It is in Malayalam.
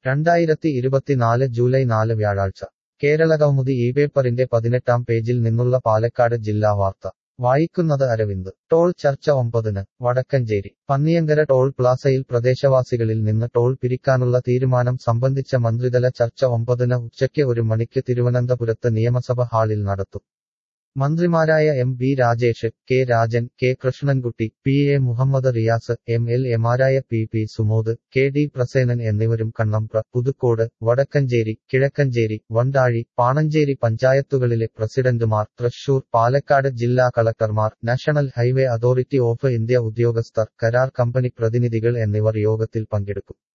രണ്ടായിരത്തി ഇരുപത്തിനാല് ജൂലൈ നാല് വ്യാഴാഴ്ച കേരളകൗമുദി ഈ പേപ്പറിന്റെ പതിനെട്ടാം പേജിൽ നിന്നുള്ള പാലക്കാട് ജില്ലാ വാർത്ത വായിക്കുന്നത് അരവിന്ദ് ടോൾ ചർച്ച ഒമ്പതിന് വടക്കഞ്ചേരി പന്നിയങ്കര ടോൾ പ്ലാസയിൽ പ്രദേശവാസികളിൽ നിന്ന് ടോൾ പിരിക്കാനുള്ള തീരുമാനം സംബന്ധിച്ച മന്ത്രിതല ചർച്ച ഒമ്പതിന് ഉച്ചയ്ക്ക് ഒരു മണിക്ക് തിരുവനന്തപുരത്ത് നിയമസഭ ഹാളിൽ നടത്തും മന്ത്രിമാരായ M B Rajesh K Rajan K Krishnankutty P A Muhammad Riyas M L എമാരായ P P Sumod K D Prasenan എന്നിവരും കണ്ണമ്പ്ര പുതുക്കോട് വടക്കഞ്ചേരി കിഴക്കഞ്ചേരി വണ്ടാഴി പാണഞ്ചേരി പഞ്ചായത്തുകളിലെ പ്രസിഡന്റുമാർ തൃശൂർ പാലക്കാട് ജില്ലാ കളക്ടർമാർ national highway authority of India ഉദ്യോഗസ്ഥർ കരാർ കമ്പനി പ്രതിനിധികൾ എന്നിവർ യോഗത്തിൽ പങ്കെടുക്കും